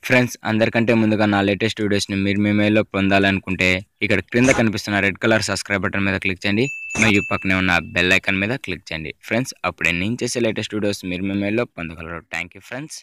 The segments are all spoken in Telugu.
ఫ్రెండ్స్ అందరికంటే ముందుగా నా లేటెస్ట్ వీడియోస్ని మీరు మీ మెయిల్లో పొందాలనుకుంటే ఇక్కడ క్రింద కనిపిస్తున్న రెడ్ కలర్ సబ్స్క్రైబ్ బటన్ మీద క్లిక్ చేయండి మరియు పక్కనే ఉన్న బెల్ ఐకాన్ మీద క్లిక్ చేయండి ఫ్రెండ్స్ అప్పుడే నేను చేసే లేటెస్ట్ వీడియోస్ మీరు మీ మెయిల్లో పొందగలరు థ్యాంక్ యూ ఫ్రెండ్స్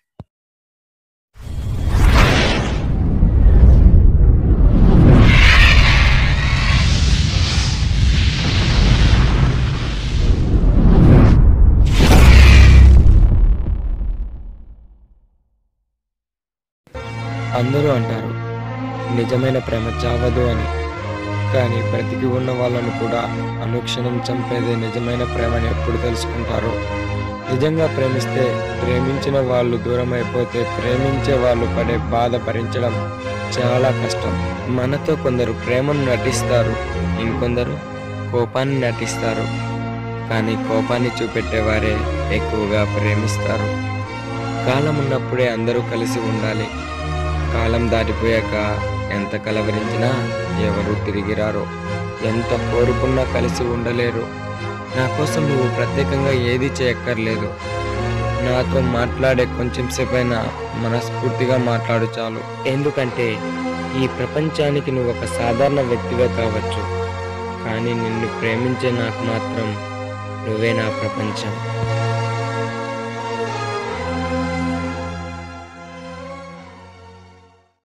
అందరూ అంటారు నిజమైన ప్రేమ చావదు అని కానీ బ్రతికి ఉన్న వాళ్ళను కూడా అనుక్షణం చంపేదే నిజమైన ప్రేమని ఎప్పుడు తెలుసుకుంటారో నిజంగా ప్రేమిస్తే ప్రేమించిన వాళ్ళు దూరం అయిపోతే ప్రేమించే వాళ్ళు పడే బాధ భరించడం చాలా కష్టం మనతో కొందరు ప్రేమను నటిస్తారు ఇంకొందరు కోపాన్ని నటిస్తారు కానీ కోపాన్ని చూపెట్టేవారే ఎక్కువగా ప్రేమిస్తారు కాలం ఉన్నప్పుడే అందరూ కలిసి ఉండాలి కాలం దాటిపోయాక ఎంత కలవరించినా ఎవరు తిరిగి రారు ఎంత కోరుకున్నా కలిసి ఉండలేరు నా కోసం నువ్వు ప్రత్యేకంగా ఏది చేయక్కర్లేదు నాతో మాట్లాడే కొంచెం సేపైనా మనస్ఫూర్తిగా మాట్లాడు చాలు ఎందుకంటే ఈ ప్రపంచానికి నువ్వు ఒక సాధారణ వ్యక్తిగా కావచ్చు కానీ నిన్ను ప్రేమించే నాకు మాత్రం నువ్వే నా ప్రపంచం